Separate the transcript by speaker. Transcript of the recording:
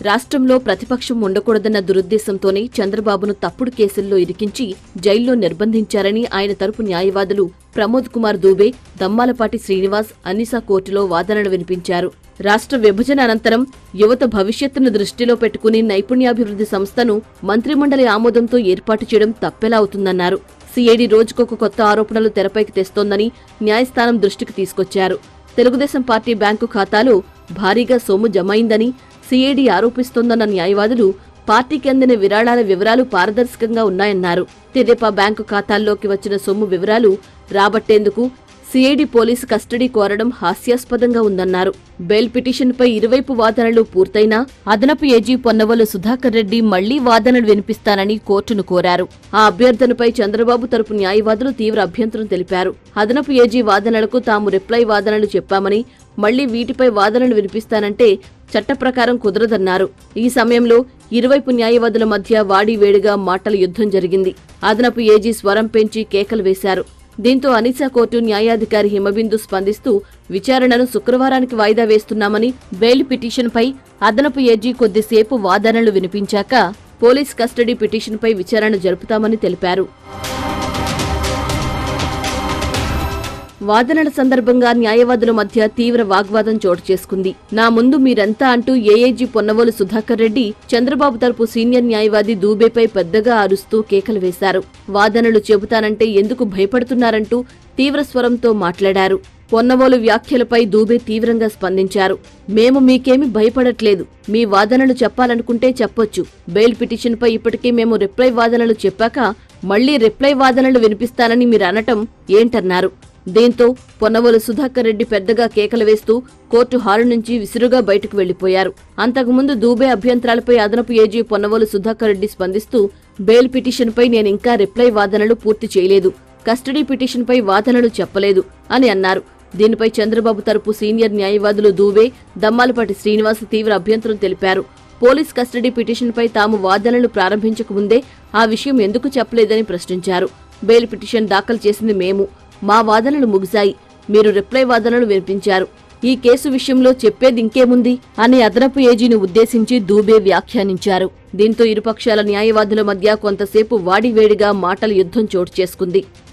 Speaker 1: రాష్ట్రంలో ప్రతిపక్షం ఉండకూడదన్న దురుద్దేశంతోనే చంద్రబాబును తప్పుడు కేసుల్లో ఇరికించి జైల్లో నిర్బంధించారని ఆయన తరపు న్యాయవాదులు ప్రమోద్ కుమార్ దూబే దమ్మాలపాటి శ్రీనివాస్ అన్నిసా కోర్టులో వాదనలు వినిపించారు రాష్ట్ర విభజన అనంతరం యువత భవిష్యత్తును దృష్టిలో పెట్టుకుని నైపుణ్యాభివృద్ధి సంస్థను మంత్రిమండలి ఆమోదంతో ఏర్పాటు చేయడం తప్పెలా అవుతుందన్నారు సిఐడి రోజుకొక కొత్త ఆరోపణలు తెరపైకి తెస్తోందని న్యాయస్థానం దృష్టికి తీసుకొచ్చారు తెలుగుదేశం పార్టీ బ్యాంకు ఖాతాలో భారీగా సొమ్ము జమైందని సిఐడి ఆరోపిస్తోందన్న న్యాయవాదులు పార్టీకి అందిన విరాళాల వివరాలు పారదర్శకంగా ఉన్నాయన్నారు తెదేపా బ్యాంకు ఖాతాల్లోకి వచ్చిన సొమ్ము వివరాలు రాబట్టేందుకు సిఐడి పోలీసు కస్టడీ కోరడం హాస్యాస్పదంగా ఉందన్నారు బెయిల్ పిటిషన్పై ఇరువైపు వాదనలు పూర్తయినా అదనపు ఏజీ పొన్నవలు సుధాకర్ రెడ్డి మళ్లీ వాదనలు వినిపిస్తానని కోర్టును కోరారు ఆ అభ్యర్థనపై చంద్రబాబు తరపు న్యాయవాదులు తీవ్ర అభ్యంతరం తెలిపారు అదనపు ఏజీ వాదనలకు తాము రిప్లై వాదనలు చెప్పామని మళ్లీ వీటిపై వాదనలు వినిపిస్తానంటే చట్ట ప్రకారం కుదరదన్నారు ఈ సమయంలో ఇరువైపు న్యాయవాదుల మధ్య వాడివేడిగా మాటల యుద్ధం జరిగింది అదనపు ఏజీ స్వరం పెంచి కేకలు వేశారు దీంతో అనిసా కోర్టు న్యాయాధికారి హిమబిందు స్పందిస్తూ విచారణను శుక్రవారానికి వాయిదా వేస్తున్నామని బెయిల్ పిటిషన్పై అదనపు ఏజీ కొద్దిసేపు వాదనలు వినిపించాక పోలీస్ కస్టడీ పిటిషన్పై విచారణ జరుపుతామని తెలిపారు వాదనల సందర్భంగా న్యాయవాదుల మధ్య తీవ్ర వాగ్వాదం చోటు చేసుకుంది నా ముందు మీరంతా అంటూ ఏఏజీ పొన్నవోలు సుధాకర్ రెడ్డి చంద్రబాబు తరపు సీనియర్ న్యాయవాది దూబేపై పెద్దగా అరుస్తూ కేకలు వేశారు వాదనలు చెబుతానంటే ఎందుకు భయపడుతున్నారంటూ తీవ్ర స్వరంతో మాట్లాడారు పొన్నవోలు వ్యాఖ్యలపై దూబే తీవ్రంగా స్పందించారు మేము మీకేమి భయపడట్లేదు మీ వాదనలు చెప్పాలనుకుంటే చెప్పొచ్చు బెయిల్ పిటిషన్పై ఇప్పటికే మేము రిప్లై వాదనలు చెప్పాక మళ్లీ రిప్లై వాదనలు వినిపిస్తానని మీరు అనటం ఏంటన్నారు దీంతో పొన్నవోలు సుధాకర్ రెడ్డి పెద్దగా కేకలు వేస్తూ కోర్టు హాలు నుంచి విసురుగా బయటకు వెళ్లిపోయారు అంతకుముందు దూబే అభ్యంతరాలపై అదనపు ఏజీ పొన్నవోలు సుధాకర్ రెడ్డి స్పందిస్తూ బెయిల్ పిటిషన్పై నేనింకా రిప్లై వాదనలు పూర్తి చేయలేదు కస్టడీ పిటిషన్పై వాదనలు చెప్పలేదు అని అన్నారు దీనిపై చంద్రబాబు తరపు సీనియర్ న్యాయవాదులు దూబే దమ్మాలపాటి శ్రీనివాస్ తీవ్ర అభ్యంతరం తెలిపారు పోలీస్ కస్టడీ పిటిషన్పై తాము వాదనలు ప్రారంభించకముందే ఆ విషయం ఎందుకు చెప్పలేదని ప్రశ్నించారు బెయిల్ పిటిషన్ దాఖలు చేసింది మేము మా వాదనలు ముగిశాయి మీరు రిప్లై వాదనలు వినిపించారు ఈ కేసు విషయంలో చెప్పేది ఇంకేముంది అని అదనపు ఏజీని ఉద్దేశించి దూబే వ్యాఖ్యానించారు దీంతో ఇరుపక్షాల న్యాయవాదుల మధ్య కొంతసేపు వాడివేడిగా మాటల యుద్ధం చోటు చేసుకుంది